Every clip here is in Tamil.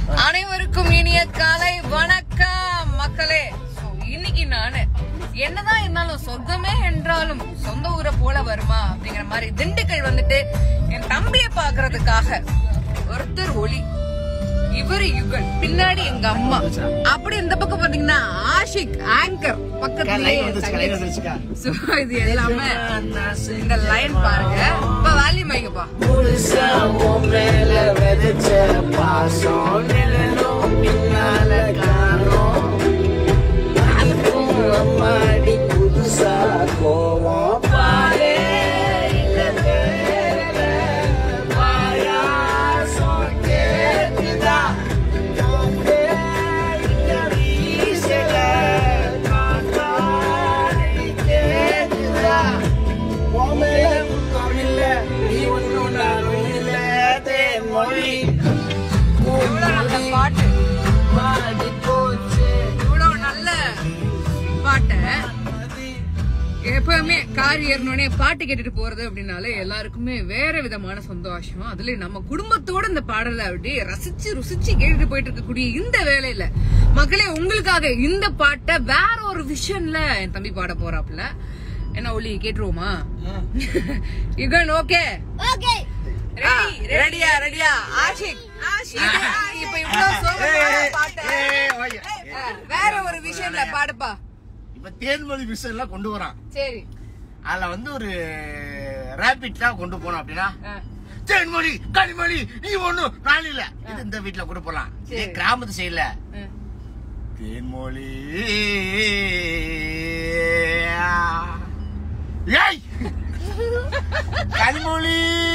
அனைவருக்கும் இனிய காலை வணக்கம் மக்களே So, இன்னைக்கு நானு என்னதான் இருந்தாலும் சொர்க்கமே என்றாலும் சொந்த ஊரை போல வருமா அப்படிங்கிற மாதிரி திண்டுக்கல் வந்துட்டு என் தம்பியை பாக்குறதுக்காக ஒருத்தர் ஒளி இவரு யுகன் பின்னாடி எங்க அம்மா அப்படி இந்த பக்கம் பாத்தீங்கன்னா ஆஷிக் ஆங்கர் பக்கத்துல சோ இது எல்லாமே இந்த லைன் பாருங்க இப்ப வேல்யூ மைங்கப்பா முழுசா உன் மேல விதைச்ச பாசம் நிழலும் பின்னால காணோம் அதுக்கும் அம்மாடி புதுசா கோவம் பாலே இல்ல தேவல பாயாசம் கேக்குதா காத்தே இங்க வீசல காத்தாடி கேக்குதா உன்மேல குத்தம் இல்ல, நீ ஒண்ணும் நானும் இல்ல, தேன்மொழி. இவ்வளவு நல்ல பாட்டு மாடி போச்சு, இவ்வளவு நல்ல பாட்டை எப்பவுமே கார் ஏறணுனே பாட்டு கேட்டுட்டு போறது அப்படின்னாலே எல்லாருக்குமே வேற விதமான சந்தோஷம் அதுல நம்ம குடும்பத்தோட இந்த பாடலை அப்படியே ரசிச்சு ருசிச்சு கேட்டுட்டு போயிட்டு இருக்கக்கூடிய இந்த வேலையில மக்களே உங்களுக்காக இந்த பாட்டை வேற ஒரு விஷன்ல என் தம்பி பாட போறாப்ல என்ன ஒளி கேட்டுருவோமா யுகன் ஓகே ரெடியா ரெடியா ஆஷிக் ஆஷிக் இப்ப இவ்வளவு சோகமான பாட்டை ஆ, வேற ஒரு விஷயம்ல பாடுப்பா இப்ப தேன்மொழி விஷயம் எல்லாம் கொண்டு வரான் சரி அதுல வந்து ஒரு ரேபிட்லாம் கொண்டு போனோம் அப்படின்னா ஆ. தேன்மொழி கனிமொழி நீ ஒண்ணும் நான் இல்ல இது இந்த வீட்டுல கொண்டு போலாம் இதே சரி. கிராமத்து சைடுல ஆ. தேன்மொழி ஏய் கனிமொழி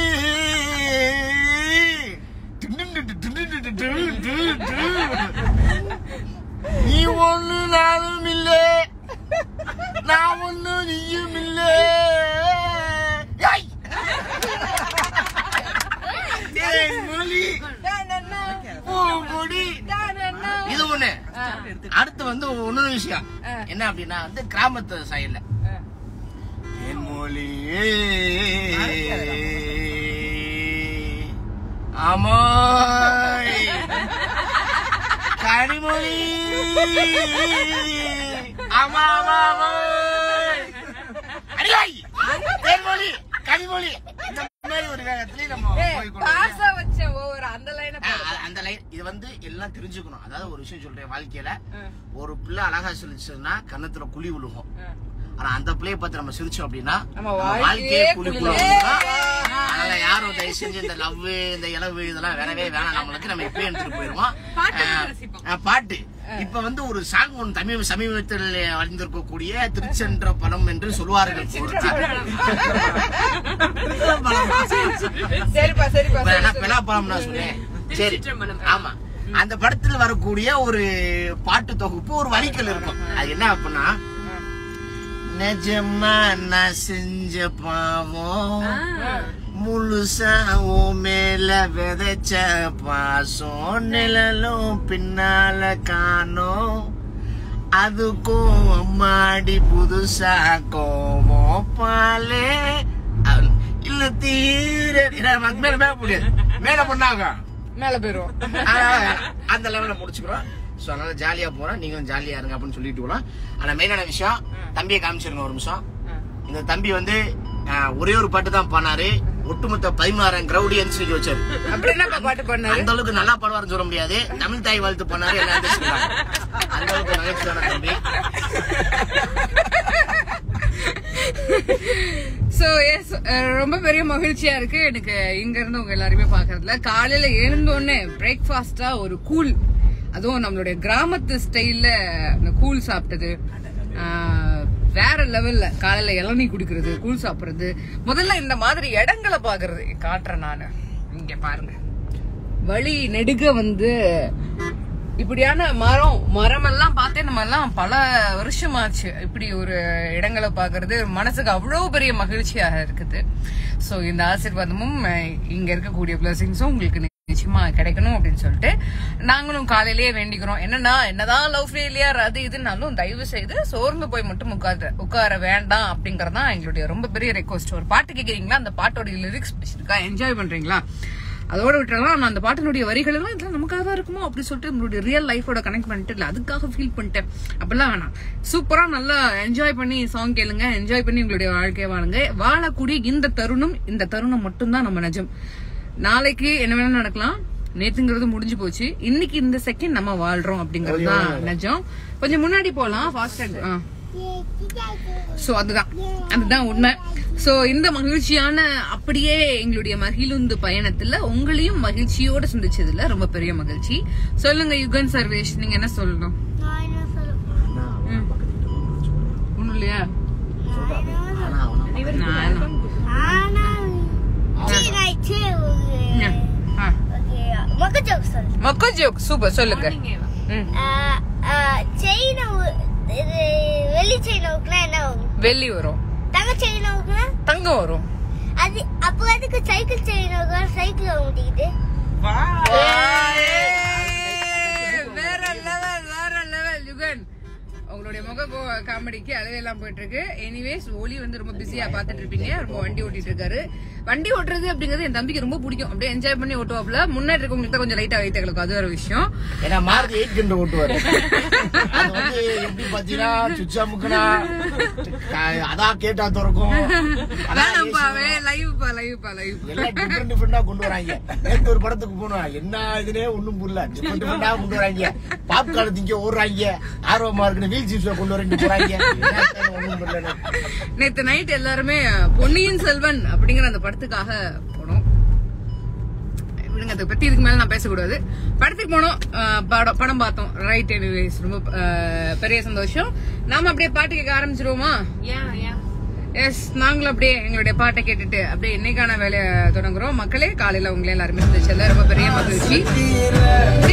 நீ ஒண்ணு நானும் இல்ல நான் ஒண்ணு நீயும் இல்ல ஏய்! தேன்மொழி பூமுடி இது ஒண்ணு அடுத்து வந்து இன்னொரு விஷயம் ஆ. என்ன அப்படின்னா வந்து கிராமத்து சைடுல என் மொழி ஆமாய் கனிமொழி ஆமா ஆமா ஆமாய் அடியாய் தேன்மொழி கனிமொழி இந்த மாதிரி ஒரு வேகத்திலே நம்ம போய் கொண்டு பாச வச்ச ஓவர் அந்த லைனை ஆ, அ- அந்த லைன் இது வந்து எல்லாம் தெரிஞ்சுக்கணும் அதாவது ஒரு விஷயம் சொல்றேன் வாழ்க்கையில ஒரு பிள்ளை அழகா சொல்லிச்சுன்னா கன்னத்துல குழி விழுகும் ஆனா அந்த பிள்ளைய பார்த்து நம்ம சிரிச்சோம் அப்படின்னா நம்ம நம்ம வாழ்க்கையே வாழ்க்கையே குழி குழியில விழுகும் அதனால யாரும் தயவு செஞ்சு இந்த லவ் இந்த இளவு இதெல்லாம் வேறவே வேணாம் நம்மளுக்கு நம்ம இப்பயே எடுத்துட்டு போயிருவோம் பாட்டு ஆ, ரசிப்போம். ஆ, பாட்டு இப்ப வந்து ஒரு சாங் ஒன்று தமிழ் சமீபத்தில் வளர்ந்திருக்கக்கூடிய திருச்சென்ற படம் என்று சொல்வார்கள் சரிப்பா சரிப்பா இப்ப சரி, நான் சரி. பெலாப்பழம் நான் சொன்னேன் சரி ஆமா அந்த படத்துல வரக்கூடிய ஒரு பாட்டு தொகுப்பு ஒரு வரிகள் இருக்கும் அது என்ன அப்படின்னா நிஜமா நான் செஞ்ச பாவம் முழுசா உன் மேல விதைச்ச பாசம் நிழலும் பின்னால காணோம் அதுக்கும் அம்மாடி புதுசா கோவம் பாலே அவன் இல்ல தீர இல்ல, அதுக்கு மேல மேல முடியாது மேல பண்ணாங்க மேல போயிருவோம் அதனால அந்த லெவல்ல முடிச்சுக்கிறோம் சோ அதனால ஜாலியா போறோம் நீங்களும் ஜாலியா இருங்க அப்படின்னு சொல்லிட்டு போலாம் ஆனா மெயினான விஷயம் தம்பியை காமிச்சிருங்க ஒரு நிமிஷம் இந்த தம்பி வந்து ஆஹ், ஒரே ஒரு பாட்டு தான் பண்ணாரு ஒட்டுமொத்த பதினாறாயிரம் கிரௌடியன்ஸ் வச்சாரு அப்படி என்னப்பா பாட்டு பண்ணாரு அந்த அளவுக்கு நல்லா பாடுவார்னு சொல்ல முடியாது தமிழ் தாய் வாழ்த்து பண்ணாரு எல்லாம் தெரிஞ்சுக்கிறாங்க. அந்த அளவுக்கு நகைச்சுவான தம்பி சோ எஸ் ரொம்ப பெரிய மகிழ்ச்சியா இருக்கு எனக்கு இங்க இருந்து உங்க எல்லாருமே பாக்குறதுல காலையில எழுந்தோடனே பிரேக்ஃபாஸ்டா ஒரு கூல் அதுவும் நம்மளுடைய கிராமத்து ஸ்டைல்ல அந்த கூல் சாப்பிட்டது ஆஹ், வேற லெவல்ல காலையில இளநீ குடிக்கிறது கூழ் சாப்பிடுறது முதல்ல இந்த மாதிரி இடங்களை பாக்குறது காட்டுறேன் நானு இங்க பாருங்க வழி நெடுக வந்து இப்படியான மரம் மரம் எல்லாம் பார்த்தே நம்ம எல்லாம் பல வருஷமாச்சு இப்படி ஒரு இடங்களை பாக்குறது மனசுக்கு அவ்வளவு பெரிய மகிழ்ச்சியாக இருக்குது சோ இந்த ஆசீர்வாதமும் அஹ், இங்க இருக்கக்கூடிய பிளஸிங்ஸும் உங்களுக்கு நிச்சயமா கிடைக்கணும் அப்படின்னு சொல்லிட்டு நாங்களும் காலையிலேயே வேண்டிக்கிறோம் என்னன்னா என்னதான் லவ் ஃபெயிலியர் அது இதுனாலும் தயவு செய்து சோர்ந்து போய் மட்டும் உட்கார உட்கார வேண்டாம் அப்படிங்கறதுதான் எங்களுடைய ரொம்ப பெரிய ரெக்வஸ்ட் ஒரு பாட்டு கேக்குறீங்களா அந்த பாட்டோட லிரிக்ஸ் பிடிச்சிருக்கா என்ஜாய் பண்றீங்களா அதோட விட்டுறலாம் ஆனா அந்த பாட்டினுடைய வரிகள் எல்லாம் இதெல்லாம் நமக்காக தான் இருக்குமோ அப்படி சொல்லிட்டு நம்மளுடைய ரியல் லைஃபோட கனெக்ட் பண்ணிட்டு இல்ல அதுக்காக ஃபீல் பண்ணிட்டேன் அப்படிலாம் வேணாம் சூப்பரா நல்லா என்ஜாய் பண்ணி சாங் கேளுங்க என்ஜாய் பண்ணி உங்களுடைய வாழ்க்கையை வாழுங்க வாழக்கூடிய இந்த தருணம் இந்த தருணம் மட்டும்தான் நம்ம நிஜம் நாளைக்கு என்ன வேணா நடக்கலாம் நேத்துங்கிறது முடிஞ்சு போச்சு இன்னைக்கு இந்த செகண்ட் நம்ம வாழ்றோம் அப்படிங்கிறது தான் நிஜம் கொஞ்சம் முன்னாடி போலாம் ஃபாஸ்ட் ஆ சோ அதுதான் அதுதான் உண்மை சோ இந்த மகிழ்ச்சியான அப்படியே எங்களுடைய மகிழுந்து பயணத்துல உங்களையும் மகிழ்ச்சியோட சந்திச்சதுல ரொம்ப பெரிய மகிழ்ச்சி சொல்லுங்க யுகன் சர்வேஷ் நீங்க என்ன சொல்லணும் நான் என்ன சொல்ல ஆனா அவன் பக்கத்து வீட்டு பொண்ணு சொல்றான். ஒண்ணும் இல்லையா ஆனா அவன் நான் ஆனா சரி நான் சரி ஒரு ஆ. ஓகே மொக்க ஜோக் சொல்லு மொக்க ஜோக் சூப்பர் சொல்லுங்க ம். செயின் இது வெள்ளி செயின் நோக்குனா என்ன வரும் வெள்ளி வரும் தங்க செயின் நோக்குனா தங்கம் வரும் அது அப்போ அதுக்கு சைக்கிள் செயின் நோக்குனா சைக்கிள் ஓட்டிக்கிட்டு வேற லெவல் வேற லெவல் யுகன் உங்களுடைய முக கோ- காமெடிக்கு அளவெல்லாம் போயிட்டு இருக்கு எனிவேஸ் ஒலி வந்து ரொம்ப பிஸியா பாத்துட்டு இருப்பீங்க ரொம்ப வண்டி ஓட்டிட்டு இருக்காரு வண்டி ஓட்டுறது அப்படிங்கிறது என் தம்பிக்கு ரொம்ப பிடிக்கும் அப்படியே என்ஜாய் பண்ணி ஓட்டுவாப்ல முன்னாடி இருக்கவங்களுக்கு கொஞ்சம் லைட்டா வைத்த கிடக்கும் அது ஒரு விஷயம் ஏன்னா மாருதி எயிட் கண்டு ஓட்டுவாரு அது வந்து எப்படி பாத்தீங்கன்னா சுவிட்ச் அமுக்குனா க- அதான் கேட்டா திறக்கும் அதான் வேணாம்ப்பா AC லைவ்ப்பா லைவ்ப்பா லைவ் எல்லாம் டிஃபரெண்ட் டிஃபரெண்டா கொண்டு வராங்க நேத்து ஒரு படத்துக்கு போனோம் என்ன இதுனே ஒண்ணும் புரியல டிஃபரெண்ட் டிஃபரெண்டா கொண்டு வராங்க பாப்கார்ன் திங்க ஓடுறாங்க ஆர்வமா இருக்குன்னு வீல் சீப்ஸ்ல கொண்டு வரீங்க போறாங்க என்ன ஒண்ணும் புரியல நேத்து நைட் எல்லாருமே பொன்னியின் செல்வன் அப்படிங்கிற அந்த படத்துக்காக போனோம் விடுங்க அதை பத்தி இதுக்கு மேல நான் பேசக்கூடாது படத்துக்கு போனோம் அஹ், படம் படம் பார்த்தோம் ரைட் எனிவேஸ் ரொம்ப அஹ், பெரிய சந்தோஷம் நாம அப்படியே பாட்டு கேட்க ஆரம்பிச்சிருவோமா எஸ் நாங்களும் அப்படியே எங்களுடைய பாட்டை கேட்டுட்டு அப்படியே இன்னைக்கான வேலையை தொடங்குறோம் மக்களே காலையில உங்களை எல்லாருமே சந்திச்சதுல ரொம்ப பெரிய மகிழ்ச்சி